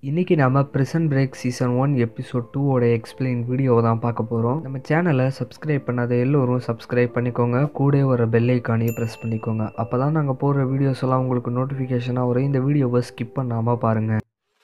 இன்றைக்கி நம்ம prison break season one episode டூவோட எக்ஸ்பிளைன் வீடியோவை தான் பார்க்க போகிறோம் நம்ம சேனலை சப்ஸ்கிரைப் பண்ணாத எல்லோரும் சப்ஸ்கிரைப் பண்ணிக்கோங்க கூட வர பெல் ஐக்கானையும் ப்ரெஸ் பண்ணிக்கோங்க அப்போ தான் நாங்கள் போடுற வீடியோஸ் எல்லாம் உங்களுக்கு நோட்டிஃபிகேஷனாக வரும் இந்த வீடியோவை ஸ்கிப் பண்ணாமல் பாருங்கள்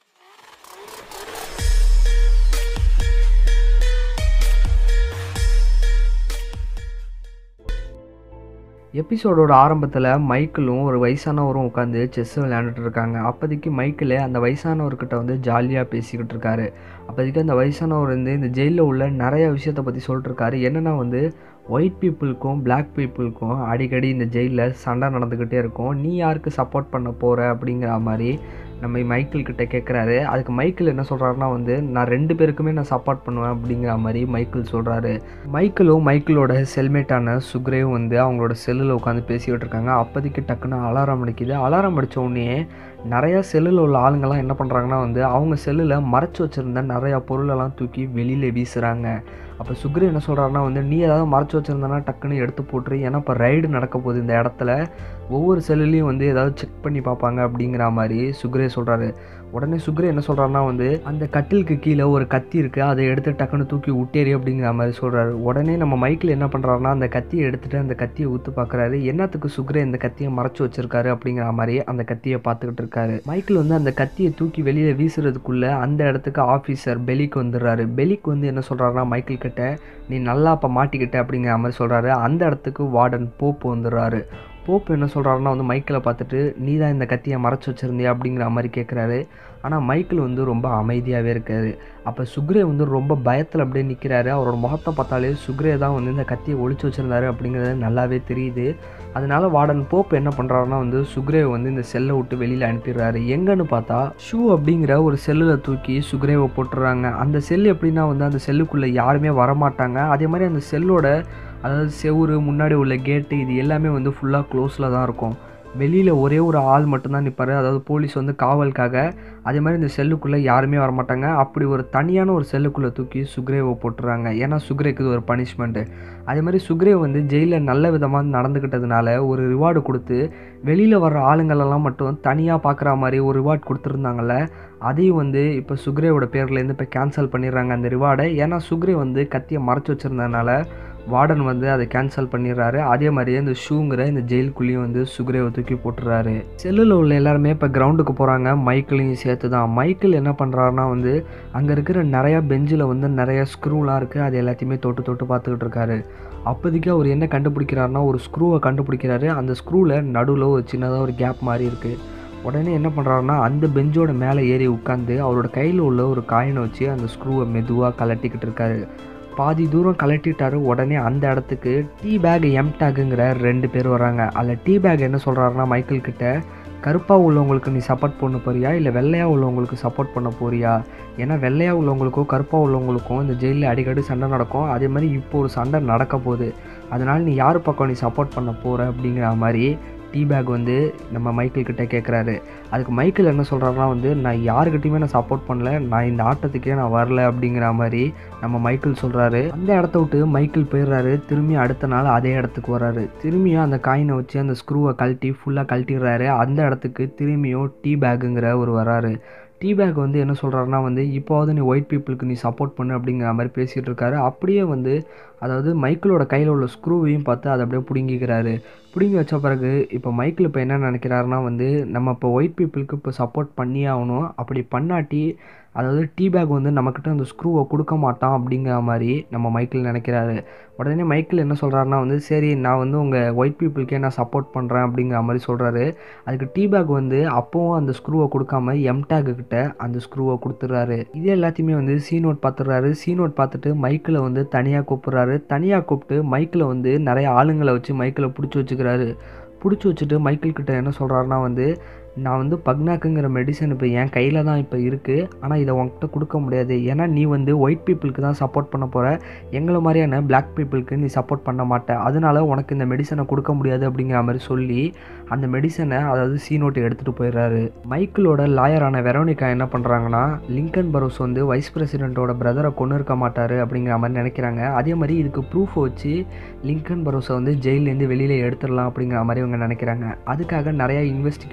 எபிசோடோட ஆரம்பத்தில் மைக்கிளும் ஒரு வயசானவரும் உட்காந்து செஸ் விளையாண்டுட்டு இருக்காங்க அப்போதைக்கு மைக்கிள் அந்த வயசானவர்கிட்ட வந்து ஜாலியாக பேசிக்கிட்டு இருக்காரு அப்போதைக்கு அந்த வயசானவர் வந்து இந்த ஜெயிலில் உள்ள நிறைய விஷயத்தை பற்றி சொல்லிட்டு இருக்காரு என்னென்னா வந்து ஒயிட் பீப்புளுக்கும் பிளாக் பீப்புளுக்கும் அடிக்கடி இந்த ஜெயிலில் சண்டை நடந்துக்கிட்டே இருக்கும் நீ யாருக்கு சப்போர்ட் பண்ண போகிற அப்படிங்கிற மாதிரி நம்ம மைக்கிள் கிட்ட கேட்குறாரு அதுக்கு மைக்கிள் என்ன சொல்கிறாருன்னா வந்து நான் ரெண்டு பேருக்குமே நான் சப்போர்ட் பண்ணுவேன் அப்படிங்கிற மாதிரி மைக்கிள் சொல்கிறாரு மைக்கிளும் மைக்கிளோட செல்மேட்டான சுக்ரேவும் வந்து அவங்களோட செல்லில் உட்காந்து பேசிக்கிட்டு இருக்காங்க அப்போதைக்கு டக்குன்னு அலாரம் அடிக்குது அலாரம் அடித்த உடனே நிறையா செல்லில் உள்ள ஆளுங்கள்லாம் என்ன பண்ணுறாங்கன்னா வந்து அவங்க செல்லில் மறைச்சி வச்சுருந்த நிறையா பொருளெல்லாம் தூக்கி வெளியில் வீசுகிறாங்க அப்போ சுக்ரி என்ன சொல்கிறாருன்னா வந்து நீ ஏதாவது மறைச்சி வச்சுருந்தனா டக்குன்னு எடுத்து போட்டுரு ஏன்னா இப்போ ரைடு நடக்க போகுது இந்த இடத்துல ஒவ்வொரு செல்லுலேயும் வந்து ஏதாவது செக் பண்ணி பார்ப்பாங்க அப்படிங்கிற மாதிரி சுக்ரே சொல்கிறாரு உடனே சுக்ரே என்ன சொல்கிறாருன்னா வந்து அந்த கட்டிலுக்கு கீழே ஒரு கத்தி இருக்குது அதை எடுத்து டக்குன்னு தூக்கி விட்டேரி அப்படிங்கிற மாதிரி சொல்கிறாரு உடனே நம்ம மைக்கில் என்ன பண்ணுறாருன்னா அந்த கத்தியை எடுத்துகிட்டு அந்த கத்தியை ஊற்று பார்க்குறாரு என்னத்துக்கு சுக்ரே இந்த கத்தியை மறைச்சி வச்சிருக்காரு அப்படிங்கிற மாதிரி அந்த கத்தியை பார்த்துக்கிட்டு இருக்காரு மைக்கிள் வந்து அந்த கத்தியை தூக்கி வெளியில் வீசுறதுக்குள்ளே அந்த இடத்துக்கு ஆஃபீஸர் பெலிக்கு வந்துடுறாரு பெலிக்கு வந்து என்ன சொல்கிறாருன்னா மைக்கிள் கிட்ட நீ நல்லா அப்போ மாட்டிக்கிட்ட அப்படிங்கிற மாதிரி சொல்கிறாரு அந்த இடத்துக்கு வார்டன் போப்பு வந்துடுறாரு போப் என்ன சொல்கிறாருன்னா வந்து மைக்கிளை பார்த்துட்டு நீ தான் இந்த கத்தியை மறைச்சி வச்சுருந்தியா அப்படிங்கிற மாதிரி கேட்குறாரு ஆனால் மைக்கிள் வந்து ரொம்ப அமைதியாகவே இருக்காரு அப்போ சுக்ரே வந்து ரொம்ப பயத்தில் அப்படியே நிற்கிறாரு அவரோட முகத்தை பார்த்தாலே சுக்ரே தான் வந்து இந்த கத்தியை ஒழிச்சு வச்சுருந்தாரு அப்படிங்கிறது நல்லாவே தெரியுது அதனால வார்டன் போப் என்ன பண்ணுறாருன்னா வந்து சுக்ரேவை வந்து இந்த செல்லை விட்டு வெளியில் அனுப்பிடுறாரு எங்கன்னு பார்த்தா ஷூ அப்படிங்கிற ஒரு செல்லில் தூக்கி சுக்ரேவை போட்டுடுறாங்க அந்த செல் எப்படின்னா வந்து அந்த செல்லுக்குள்ளே யாருமே வரமாட்டாங்க அதே மாதிரி அந்த செல்லோட அதாவது செவுறு முன்னாடி உள்ள கேட்டு இது எல்லாமே வந்து ஃபுல்லாக க்ளோஸில் தான் இருக்கும் வெளியில் ஒரே ஒரு ஆள் மட்டும்தான் நிற்பார் அதாவது போலீஸ் வந்து காவலுக்காக அதே மாதிரி இந்த செல்லுக்குள்ளே யாருமே வரமாட்டாங்க அப்படி ஒரு தனியான ஒரு செல்லுக்குள்ளே தூக்கி சுக்ரேவை போட்டுறாங்க ஏன்னா சுக்ரேக்கு இது ஒரு பனிஷ்மெண்ட்டு அதே மாதிரி சுக்ரேவ் வந்து ஜெயிலில் நல்ல விதமாக நடந்துக்கிட்டதுனால ஒரு ரிவார்டு கொடுத்து வெளியில் வர்ற ஆளுங்களெல்லாம் மட்டும் தனியாக பார்க்குற மாதிரி ஒரு ரிவார்ட் கொடுத்துருந்தாங்கல்ல அதையும் வந்து இப்போ சுக்ரேவோட பேர்லேருந்து இப்போ கேன்சல் பண்ணிடுறாங்க அந்த ரிவார்டை ஏன்னா சுக்ரே வந்து கத்தியை மறைச்சி வச்சுருந்ததுனால வார்டன் வந்து அதை கேன்சல் பண்ணிடுறாரு அதே மாதிரியே இந்த ஷூங்கிற இந்த ஜெயிலுக்குள்ளேயும் வந்து சுக்ரேவை தூக்கி போட்டுறாரு செல்லில் உள்ள எல்லாருமே இப்போ கிரவுண்டுக்கு போகிறாங்க மைக்கிளையும் சேர்த்து தான் மைக்கிள் என்ன பண்ணுறாருனா வந்து அங்கே இருக்கிற நிறையா பெஞ்சில் வந்து நிறைய ஸ்க்ரூலாம் இருக்குது அது எல்லாத்தையுமே தொட்டு தொட்டு பார்த்துக்கிட்டு இருக்காரு அப்போதைக்கு அவர் என்ன கண்டுபிடிக்கிறாருனா ஒரு ஸ்க்ரூவை கண்டுபிடிக்கிறாரு அந்த ஸ்க்ரூவில் நடுவில் ஒரு சின்னதாக ஒரு கேப் மாதிரி இருக்குது உடனே என்ன பண்ணுறாருன்னா அந்த பெஞ்சோட மேலே ஏறி உட்காந்து அவரோட கையில் உள்ள ஒரு காயினை வச்சு அந்த ஸ்க்ரூவை மெதுவாக கலட்டிக்கிட்டு இருக்காரு பாதி தூரம் கலட்டிட்டாரு உடனே அந்த இடத்துக்கு டீ பேக் எம் டேக்குங்கிற ரெண்டு பேர் வராங்க அதில் டீ பேக் என்ன சொல்கிறாருன்னா மைக்கிள் கிட்ட கருப்பாக உள்ளவங்களுக்கு நீ சப்போர்ட் பண்ண போறியா இல்லை வெள்ளையாக உள்ளவங்களுக்கு சப்போர்ட் பண்ண போறியா ஏன்னா வெள்ளையாக உள்ளவங்களுக்கும் கருப்பாக உள்ளவங்களுக்கும் இந்த ஜெயிலில் அடிக்கடி சண்டை நடக்கும் அதே மாதிரி இப்போ ஒரு சண்டை நடக்க போகுது அதனால் நீ யார் பக்கம் நீ சப்போர்ட் பண்ண போகிற அப்படிங்கிற மாதிரி டீ பேக் வந்து நம்ம மைக்கிள் கிட்டே கேட்குறாரு அதுக்கு மைக்கிள் என்ன சொல்கிறாருன்னா வந்து நான் யாருக்கிட்டையுமே நான் சப்போர்ட் பண்ணல நான் இந்த ஆட்டத்துக்கே நான் வரல அப்படிங்கிற மாதிரி நம்ம மைக்கிள் சொல்கிறாரு அந்த இடத்த விட்டு மைக்கிள் போயிடுறாரு திரும்பி அடுத்த நாள் அதே இடத்துக்கு வர்றாரு திரும்பியும் அந்த காயினை வச்சு அந்த ஸ்க்ரூவை கழட்டி ஃபுல்லாக கழட்டிடுறாரு அந்த இடத்துக்கு திரும்பியும் டீ பேக்குங்கிற ஒரு வராரு டீ பேக் வந்து என்ன சொல்கிறாருன்னா வந்து இப்போவாவது நீ ஒயிட் பீப்புளுக்கு நீ சப்போர்ட் பண்ணு அப்படிங்கிற மாதிரி பேசிகிட்டு இருக்காரு அப்படியே வந்து அதாவது மைக்கிளோட கையில் உள்ள ஸ்க்ரூவையும் பார்த்து அதை அப்படியே பிடுங்கிக்கிறாரு பிடுங்கி வச்ச பிறகு இப்போ மைக்கிள் இப்போ என்ன நினைக்கிறாருன்னா வந்து நம்ம இப்போ ஒயிட் பீப்புளுக்கு இப்போ சப்போர்ட் பண்ணியே ஆகணும் அப்படி பண்ணாட்டி அதாவது டீ பேக் வந்து நம்மக்கிட்ட அந்த ஸ்க்ரூவை கொடுக்க மாட்டான் அப்படிங்கிற மாதிரி நம்ம மைக்கிள் நினைக்கிறாரு உடனே மைக்கிள் என்ன சொல்கிறாருன்னா வந்து சரி நான் வந்து உங்கள் ஒயிட் பீப்புளுக்கே நான் சப்போர்ட் பண்ணுறேன் அப்படிங்கிற மாதிரி சொல்கிறாரு அதுக்கு டீ பேக் வந்து அப்போவும் அந்த ஸ்க்ரூவை கொடுக்காம எம் டேக்கு கிட்ட அந்த ஸ்க்ரூவை கொடுத்துட்றாரு இது எல்லாத்தையுமே வந்து சி நோட் பார்த்துடுறாரு சி நோட் பார்த்துட்டு மைக்கில் வந்து தனியாக கூப்பிட்றாரு தனியாக கூப்பிட்டு மைக்கில் வந்து நிறைய ஆளுங்களை வச்சு மைக்கில் பிடிச்சி வச்சுக்கிறாரு பிடிச்சி வச்சுட்டு மைக்கிள் கிட்ட என்ன சொல்கிறாருன்னா வந்து நான் வந்து பக்னாக்குங்கிற மெடிசன் இப்போ என் கையில் தான் இப்போ இருக்குது ஆனால் இதை உன்கிட்ட கொடுக்க முடியாது ஏன்னா நீ வந்து ஒயிட் பீப்புளுக்கு தான் சப்போர்ட் பண்ண போகிற எங்களை மாதிரியான பிளாக் பீப்புளுக்கு நீ சப்போர்ட் பண்ண மாட்ட அதனால உனக்கு இந்த மெடிசனை கொடுக்க முடியாது அப்படிங்கிற மாதிரி சொல்லி அந்த மெடிசனை அதாவது சி நோட்டு எடுத்துகிட்டு போயிடுறாரு மைக்கிளோட லாயரான வெரோனிகா என்ன பண்ணுறாங்கன்னா லிங்கன் பரோஸ் வந்து வைஸ் பிரசிடெண்ட்டோட பிரதரை கொண்டு இருக்க மாட்டார் அப்படிங்கிற மாதிரி நினைக்கிறாங்க அதே மாதிரி இதுக்கு ப்ரூஃப் வச்சு லிங்கன் பரோஸை வந்து ஜெயிலேருந்து வெளியில் எடுத்துடலாம் அப்படிங்கிற மாதிரி இவங்க நினைக்கிறாங்க அதுக்காக நிறையா இன்வெஸ்டிகேட் பண்ணிக்கிட்டு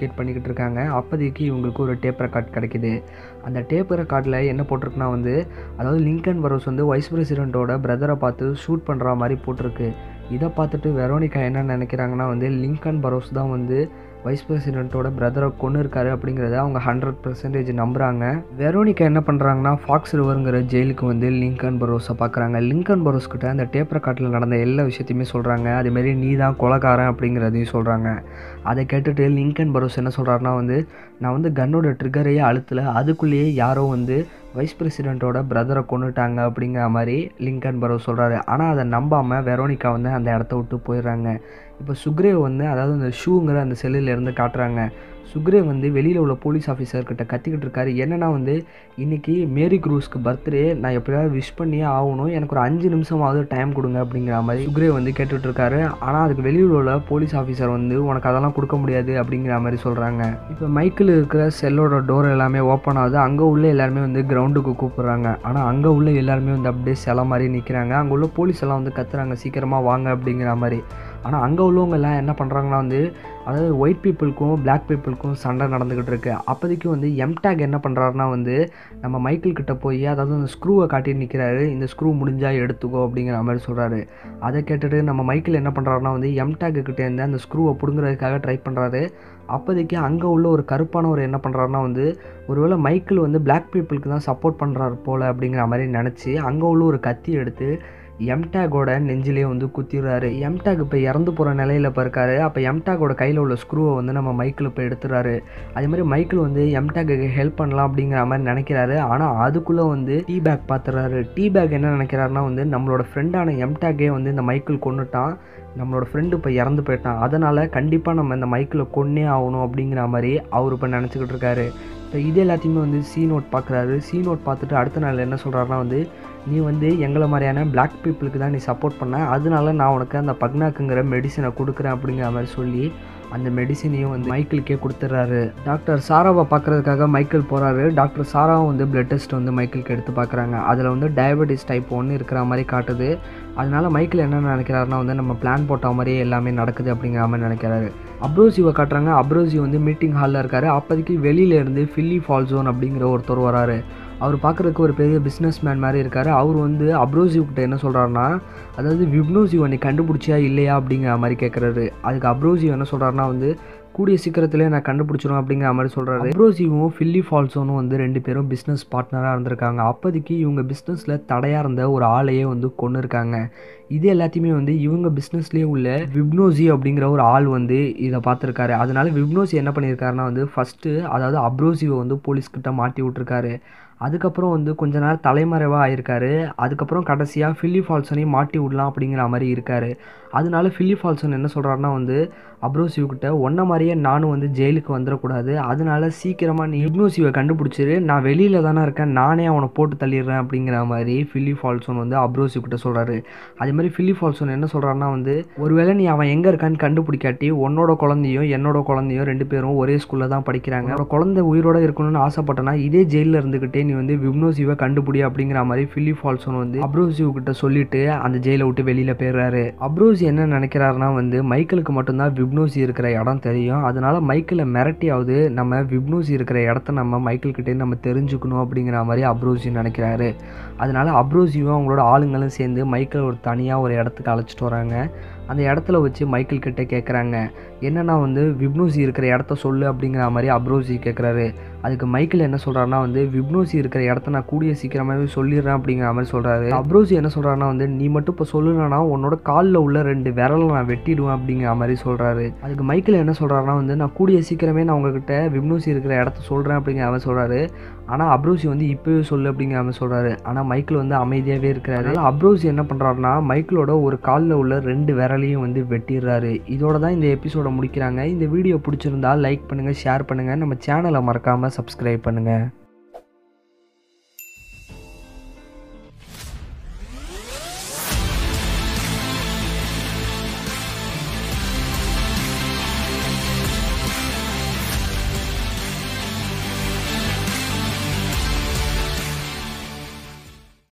பேசிக்கிட்டு இருக்காங்க அப்போதைக்கு இவங்களுக்கு ஒரு டேப் ரெக்கார்ட் கிடைக்கிது அந்த டேப் ரெக்கார்டில் என்ன போட்டிருக்குன்னா வந்து அதாவது லிங்கன் பரோஸ் வந்து வைஸ் பிரசிடெண்ட்டோட பிரதரை பார்த்து ஷூட் பண்ணுற மாதிரி போட்டிருக்கு இதை பார்த்துட்டு வெரோனிகா என்ன நினைக்கிறாங்கன்னா வந்து லிங்கன் பரோஸ் தான் வந்து வைஸ் பிரசிடெண்ட்டோட பிரதரை கொண்டு இருக்காரு அப்படிங்கிறத அவங்க ஹண்ட்ரட் பர்சன்டேஜ் நம்புகிறாங்க வெரோனிகா என்ன பண்ணுறாங்கன்னா ஃபாக்ஸ் ரிவருங்கிற ஜெயிலுக்கு வந்து லிங்கன் பரோஸை பார்க்குறாங்க லிங்கன் பரோஸ் கிட்ட அந்த டேப் ரெக்கார்டில் நடந்த எல்லா விஷயத்தையுமே சொல்கிறாங்க அதேமாரி நீ தான் கொலகாரன் அப்படிங்கிறதையும் சொல்கிறாங்க அதை கேட்டுட்டு லிங்கன் பரோஸ் என்ன சொல்கிறாருன்னா வந்து நான் வந்து கன்னோட ட்ரிகரையே அழுத்தலை அதுக்குள்ளேயே யாரோ வந்து வைஸ் பிரசிடெண்ட்டோட பிரதரை கொண்டுட்டாங்க அப்படிங்கிற மாதிரி லிங்கன் பரோஸ் சொல்கிறாரு ஆனால் அதை நம்பாமல் வெரோனிகா வந்து அந்த இடத்த விட்டு போயிடுறாங்க இப்போ சுக்ரேவ் வந்து அதாவது அந்த ஷூங்கிற அந்த செல்லில் இருந்து காட்டுறாங்க சுக்ரேவ் வந்து வெளியில் உள்ள போலீஸ் ஆஃபீஸர்கிட்ட கத்திக்கிட்டு இருக்காரு என்னன்னா வந்து இன்றைக்கி மேரி குரூஸ்க்கு பர்த்டே நான் எப்படியாவது விஷ் பண்ணியே ஆகணும் எனக்கு ஒரு அஞ்சு நிமிஷமாவது டைம் கொடுங்க அப்படிங்கிற மாதிரி சுக்ரேவ் வந்து கேட்டுட்டு இருக்காரு ஆனால் அதுக்கு வெளியில் உள்ள போலீஸ் ஆஃபீஸர் வந்து உனக்கு அதெல்லாம் கொடுக்க முடியாது அப்படிங்கிற மாதிரி சொல்கிறாங்க இப்போ மைக்கில் இருக்கிற செல்லோட டோர் எல்லாமே ஓப்பன் ஆகுது அங்கே உள்ள எல்லாருமே வந்து கிரவுண்டுக்கு கூப்பிட்றாங்க ஆனால் அங்கே உள்ள எல்லாருமே வந்து அப்படியே சில மாதிரி நிற்கிறாங்க அங்கே உள்ள போலீஸ் எல்லாம் வந்து கத்துறாங்க சீக்கிரமாக வாங்க அப்படிங்கிற மாதிரி ஆனால் அங்கே உள்ளவங்க எல்லாம் என்ன பண்ணுறாங்கன்னா வந்து அதாவது ஒயிட் பீப்புளுக்கும் பிளாக் பீப்புளுக்கும் சண்டை நடந்துக்கிட்டு இருக்கு அப்போதைக்கு வந்து எம்டேக் என்ன பண்ணுறாருனா வந்து நம்ம மைக்கிள் கிட்ட போய் அதாவது அந்த ஸ்க்ரூவை காட்டி நிற்கிறாரு இந்த ஸ்க்ரூ முடிஞ்சால் எடுத்துக்கோ அப்படிங்கிற மாதிரி சொல்கிறாரு அதை கேட்டுட்டு நம்ம மைக்கிள் என்ன பண்ணுறாருனா வந்து எம்டேக்கு கிட்டேருந்து அந்த ஸ்க்ரூவை பிடுங்குறதுக்காக ட்ரை பண்ணுறாரு அப்போதைக்கு அங்கே உள்ள ஒரு கருப்பானவர் என்ன பண்ணுறாருனா வந்து ஒருவேளை மைக்கிள் வந்து பிளாக் பீப்புளுக்கு தான் சப்போர்ட் பண்ணுறாரு போல் அப்படிங்கிற மாதிரி நினச்சி அங்கே உள்ள ஒரு கத்தி எடுத்து எம்டேக்கோட நெஞ்சிலே வந்து குத்திடுறாரு எம்டேக் இப்போ இறந்து போகிற நிலையில் இப்போ இருக்காரு அப்போ எம்டேக்கோட கையில் உள்ள ஸ்க்ரூவை வந்து நம்ம மைக்கிள் இப்போ எடுத்துறாரு அதே மாதிரி மைக்கிள் வந்து எம்டேக்கு ஹெல்ப் பண்ணலாம் அப்படிங்கிற மாதிரி நினைக்கிறாரு ஆனால் அதுக்குள்ளே வந்து டீ பேக் பார்த்துறாரு டீ பேக் என்ன நினைக்கிறாருன்னா வந்து நம்மளோட ஃப்ரெண்டான எம்டேக்கே வந்து இந்த மைக்கிள் கொண்டுட்டான் நம்மளோட ஃப்ரெண்டு இப்போ இறந்து போயிட்டான் அதனால் கண்டிப்பாக நம்ம இந்த மைக்கில் கொன்னே ஆகணும் அப்படிங்கிற மாதிரி அவர் இப்போ நினச்சிக்கிட்டு இருக்காரு இப்போ இது எல்லாத்தையுமே வந்து சி நோட் பார்க்குறாரு சி நோட் பார்த்துட்டு அடுத்த நாள் என்ன சொல்கிறாருன்னா வந்து நீ வந்து எங்களை மாதிரியான பிளாக் பீப்புளுக்கு தான் நீ சப்போர்ட் பண்ண அதனால நான் உனக்கு அந்த பக்னாக்குங்கிற மெடிசனை கொடுக்குறேன் அப்படிங்கிற மாதிரி சொல்லி அந்த மெடிசினையும் வந்து மைக்கிளுக்கே கொடுத்துட்றாரு டாக்டர் சாராவை பார்க்குறதுக்காக மைக்கேல் போகிறாரு டாக்டர் சாராவும் வந்து பிளட் டெஸ்ட் வந்து மைக்கிளுக்கு எடுத்து பார்க்குறாங்க அதில் வந்து டயபெட்டிஸ் டைப் ஒன்று இருக்கிற மாதிரி காட்டுது அதனால மைக்கிள் என்ன நினைக்கிறாருன்னா வந்து நம்ம பிளான் போட்ட மாதிரியே எல்லாமே நடக்குது அப்படிங்கிற மாதிரி நினைக்கிறாரு அப்ரோசிவை காட்டுறாங்க அப்ரோசி வந்து மீட்டிங் ஹாலில் இருக்காரு அப்போதைக்கு வெளியிலேருந்து ஃபில்லி ஃபால்சோன் அப்படிங்கிற ஒருத்தர் வராரு அவர் பார்க்குறதுக்கு ஒரு பெரிய பிஸ்னஸ் மேன் மாதிரி இருக்கார் அவர் வந்து அப்ரோசிவ் கிட்ட என்ன சொல்கிறாருன்னா அதாவது விப்னோசிவ் நீ கண்டுபிடிச்சியா இல்லையா அப்படிங்கிற மாதிரி கேட்குறாரு அதுக்கு அப்ரோசிவ் என்ன சொல்கிறாருன்னா வந்து கூடிய சீக்கிரத்திலே நான் கண்டுபிடிச்சிடும் அப்படிங்கிற மாதிரி சொல்கிறாரு அப்ரோசிவும் ஃபில்லி ஃபால்ஸோனும் வந்து ரெண்டு பேரும் பிஸ்னஸ் பார்ட்னராக இருந்திருக்காங்க அப்போதைக்கு இவங்க பிஸ்னஸில் தடையாக இருந்த ஒரு ஆளையே வந்து கொண்டு இருக்காங்க இது எல்லாத்தையுமே வந்து இவங்க பிஸ்னஸ்லேயே உள்ள விப்னோசி அப்படிங்கிற ஒரு ஆள் வந்து இதை பார்த்துருக்காரு அதனால விப்னோசி என்ன பண்ணியிருக்காருன்னா வந்து ஃபஸ்ட்டு அதாவது அப்ரோசிவை வந்து போலீஸ்கிட்ட மாட்டி விட்ருக்காரு அதுக்கப்புறம் வந்து கொஞ்ச நேரம் தலைமறைவாக ஆயிருக்காரு அதுக்கப்புறம் கடைசியாக ஃபில்லி ஃபால்சனையும் மாட்டி விடலாம் அப்படிங்கிற மாதிரி இருக்காரு அதனால ஃபில்லி ஃபால்சன் என்ன சொல்கிறாருன்னா வந்து அப்ரோசிவ் கிட்ட ஒன்றை மாதிரியே நானும் வந்து ஜெயிலுக்கு வந்துடக்கூடாது அதனால சீக்கிரமாக நீ இப்னோசிவை கண்டுபிடிச்சிரு நான் வெளியில் தானே இருக்கேன் நானே அவனை போட்டு தள்ளிடுறேன் அப்படிங்கிற மாதிரி ஃபில்லி ஃபால்சோன் வந்து அப்ரோசிவ் கிட்ட சொல்கிறாரு அதே மாதிரி ஃபில்லி ஃபால்சோன் என்ன சொல்கிறாருன்னா வந்து ஒருவேளை நீ அவன் எங்கே இருக்கான்னு கண்டுபிடிக்காட்டி உன்னோட குழந்தையும் என்னோட குழந்தையும் ரெண்டு பேரும் ஒரே ஸ்கூலில் தான் படிக்கிறாங்க அவனோட குழந்தை உயிரோட இருக்கணும்னு ஆசைப்பட்டனா இதே ஜெயிலில் இருந்துக்கிட்டே நீ வந்து விப்னோசிவை கண்டுபிடி அப்படிங்கிற மாதிரி ஃபில்லி ஃபால்சோன் வந்து அப்ரோசிவ் கிட்ட சொல்லிட்டு அந்த ஜெயிலை விட்டு வெளியில் போயிடுறாரு அப்ரோசி என்ன நினைக்கிறாருன்னா வந்து மைக்கிளுக்கு மட்டும்தான் விப்னோசி இருக்கிற இடம் தெரியும் அதனால மைக்கிளை மிரட்டியாவது நம்ம விப்னோசி இருக்கிற இடத்த நம்ம மைக்கிள் கிட்டே நம்ம தெரிஞ்சுக்கணும் அப்படிங்கிற மாதிரி அப்ரோசி நினைக்கிறாரு அதனால அப்ரோசியும் அவங்களோட ஆளுங்களும் சேர்ந்து மைக்கிள் ஒரு தனியாக ஒரு இடத்துக்கு அழைச்சிட்டு வராங்க அந்த இடத்துல வச்சு மைக்கிள் கிட்ட கேட்குறாங்க என்னன்னா வந்து விப்னோசி இருக்கிற இடத்த சொல்லு அப்படிங்கிற மாதிரி அப்ரோசி கேட்குறாரு அதுக்கு மைக்கிள் என்ன சொல்கிறாருன்னா வந்து விப்னோசி இருக்கிற இடத்த நான் கூடிய சீக்கிரமாகவே சொல்லிடுறேன் அப்படிங்கிற மாதிரி சொல்கிறாரு அப்ரோசி என்ன சொல்கிறாருன்னா வந்து நீ மட்டும் இப்போ சொல்லணும்னா உன்னோட காலில் உள்ள ரெண்டு விரலை நான் வெட்டிடுவேன் அப்படிங்கிற மாதிரி சொல்கிறாரு அதுக்கு மைக்கிள் என்ன சொல்கிறாருன்னா வந்து நான் கூடிய சீக்கிரமே நான் உங்ககிட்ட விப்னோசி இருக்கிற இடத்த சொல்கிறேன் அப்படிங்கிற மாதிரி சொல்கிறாரு ஆனால் அப்ரோசி வந்து இப்போவே சொல்லு அப்படிங்கிற மாதிரி சொல்கிறாரு ஆனால் மைக்கிள் வந்து அமைதியாகவே இருக்கிறாரு அப்ரோசி என்ன பண்ணுறாருன்னா மைக்கிளோட ஒரு காலில் உள்ள ரெண்டு விரலையும் வந்து வெட்டிடுறாரு இதோட தான் இந்த எபிசோட முடிக்கிறாங்க இந்த வீடியோ பிடிச்சிருந்தா லைக் பண்ணுங்கள் ஷேர் பண்ணுங்கள் நம்ம சேனலை மறக்காமல் சப்ஸ்கிரைப் பண்ணுங்கள்